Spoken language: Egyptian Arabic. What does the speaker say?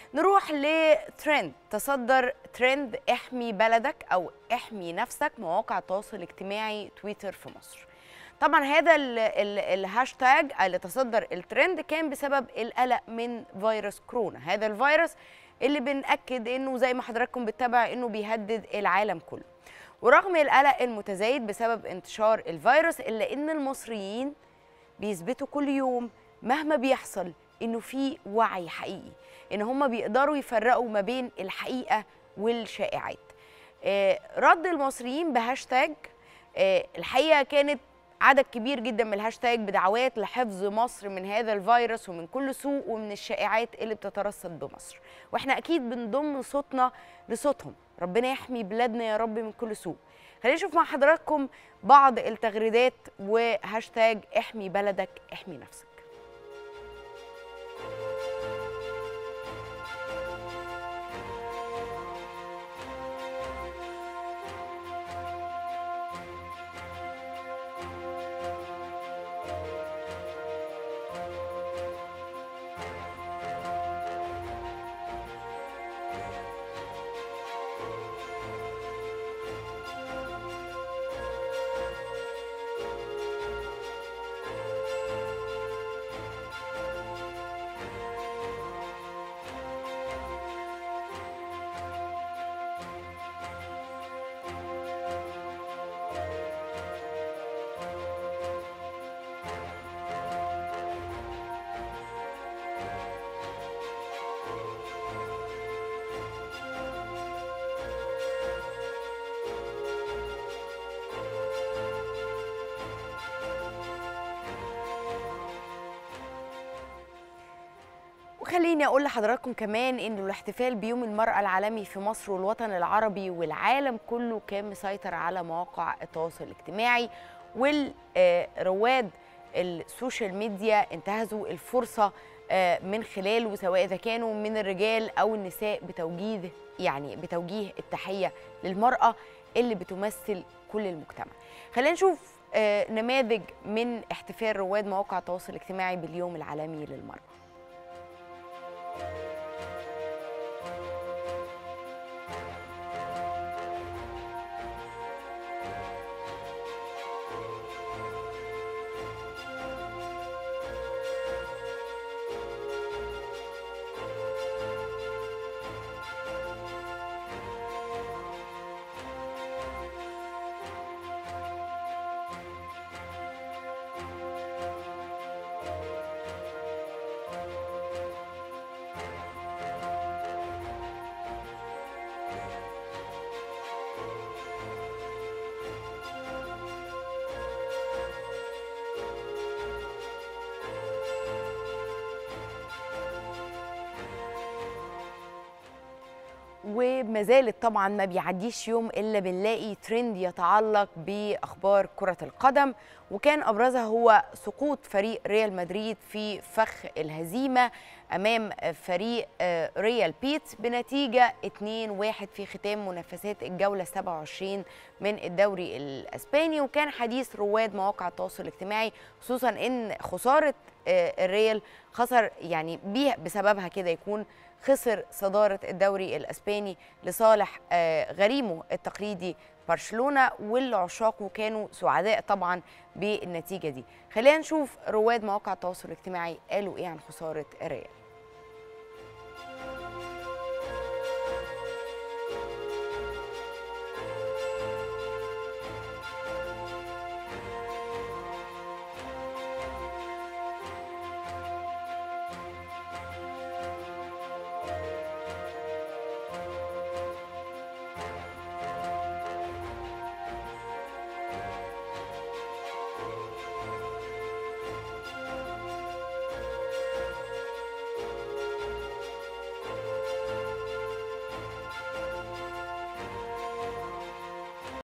نروح لترند تصدر ترند احمي بلدك او احمي نفسك مواقع التواصل الاجتماعي تويتر في مصر طبعا هذا ال ال الهاشتاج اللي تصدر الترند كان بسبب القلق من فيروس كورونا هذا الفيروس اللي بنأكد انه زي ما حضراتكم بتتابع انه بيهدد العالم كله ورغم القلق المتزايد بسبب انتشار الفيروس الا ان المصريين بيثبتوا كل يوم مهما بيحصل انه في وعي حقيقي ان هم بيقدروا يفرقوا ما بين الحقيقه والشائعات آه، رد المصريين بهاشتاج آه، الحقيقه كانت عدد كبير جدا من الهاشتاج بدعوات لحفظ مصر من هذا الفيروس ومن كل سوء ومن الشائعات اللي بتترصد بمصر واحنا اكيد بنضم صوتنا لصوتهم ربنا يحمي بلادنا يا رب من كل سوء خلينا نشوف مع حضراتكم بعض التغريدات وهاشتاج احمي بلدك احمي نفسك وخليني اقول لحضراتكم كمان انه الاحتفال بيوم المراه العالمي في مصر والوطن العربي والعالم كله كان مسيطر على مواقع التواصل الاجتماعي والرواد السوشيال ميديا انتهزوا الفرصه آه، من خلاله سواء اذا كانوا من الرجال او النساء بتوجيه يعني بتوجيه التحيه للمراه اللي بتمثل كل المجتمع. خلينا نشوف آه، نماذج من احتفال رواد مواقع التواصل الاجتماعي باليوم العالمي للمراه. وما زالت طبعا ما بيعديش يوم الا بنلاقي ترند يتعلق باخبار كره القدم وكان ابرزها هو سقوط فريق ريال مدريد في فخ الهزيمه امام فريق آه، ريال بيت بنتيجه 2-1 في ختام منافسات الجوله 27 من الدوري الاسباني وكان حديث رواد مواقع التواصل الاجتماعي خصوصا ان خساره آه، الريال خسر يعني بيه بسببها كده يكون خسر صدارة الدوري الأسباني لصالح آه، غريمه التقليدي برشلونة واللي عشاقه كانوا سعداء طبعا بالنتيجة دي خلينا نشوف رواد مواقع التواصل الاجتماعي قالوا ايه عن خسارة الريال